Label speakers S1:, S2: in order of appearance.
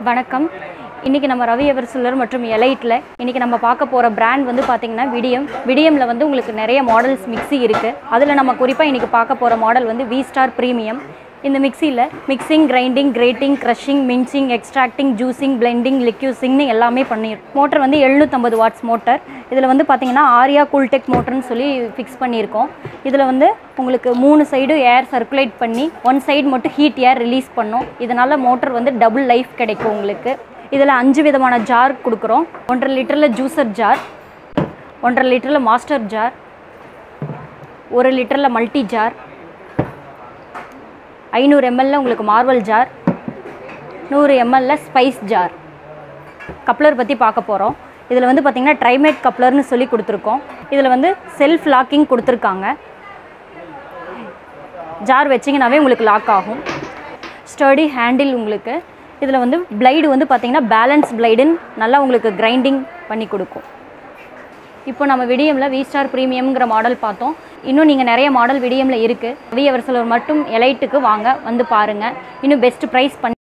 S1: வணக்கம் இன்றைக்கி நம்ம ரவி எவர்சிலர் மற்றும் எலைட்டில் இன்றைக்கி நம்ம பார்க்க போகிற பிராண்ட் வந்து பார்த்திங்கன்னா விடியம் விடியமில் வந்து உங்களுக்கு நிறைய மாடல்ஸ் மிக்ஸி இருக்குது அதில் நம்ம குறிப்பாக இன்றைக்கி பார்க்க போகிற மாடல் வந்து வி ஸ்டார் ப்ரீமியம் இந்த மிக்ஸியில் mixing grinding grating crushing mincing extracting juicing blending லிக்யூசிங்னு எல்லாமே பண்ணிடும் மோட்டர் வந்து எழுநூற்றம்பது வாட்ஸ் மோட்டர் இதில் வந்து பார்த்தீங்கன்னா ஆரியா கூல்டெக் மோட்டர்னு சொல்லி ஃபிக்ஸ் பண்ணியிருக்கோம் இதில் வந்து உங்களுக்கு மூணு சைடு ஏர் சர்க்குலேட் பண்ணி ஒன் சைடு மட்டும் ஹீட் ஏர் ரிலீஸ் பண்ணும் இதனால் மோட்டர் வந்து டபுள் லைஃப் கிடைக்கும் உங்களுக்கு இதில் அஞ்சு விதமான ஜார் கொடுக்குறோம் ஒன்றரை லிட்டரில் ஜூஸர் ஜார் ஒன்றரை லிட்டரில் மாஸ்டர் ஜார் ஒரு லிட்டரில் மல்டி ஜார் ஐநூறு எம்எல்ல உங்களுக்கு மார்வல் ஜார் நூறு எம்எல்ல ஸ்பைஸ் ஜார் கப்ளர் பற்றி பார்க்க போகிறோம் இதில் வந்து பார்த்திங்கன்னா ட்ரைமேட் கப்ளர்னு சொல்லி கொடுத்துருக்கோம் இதில் வந்து செல்ஃப் லாக்கிங் கொடுத்துருக்காங்க ஜார் வச்சிங்கனாவே உங்களுக்கு லாக் ஆகும் ஸ்டடி ஹேண்டில் உங்களுக்கு இதில் வந்து பிளைடு வந்து பார்த்திங்கன்னா பேலன்ஸ் பிளைடுன்னு நல்லா உங்களுக்கு கிரைண்டிங் பண்ணி கொடுக்கும் இப்போ நம்ம விடியமில் வி ஸ்டார் ப்ரீமியம்ங்கிற மாடல் பார்த்தோம் இன்னும் நீங்கள் நிறைய மாடல் விடியமில் இருக்குது வி அவர்சலர் மட்டும் எலைட்டுக்கு வாங்க வந்து பாருங்கள் இன்னும் பெஸ்ட் ப்ரைஸ் பண்ணி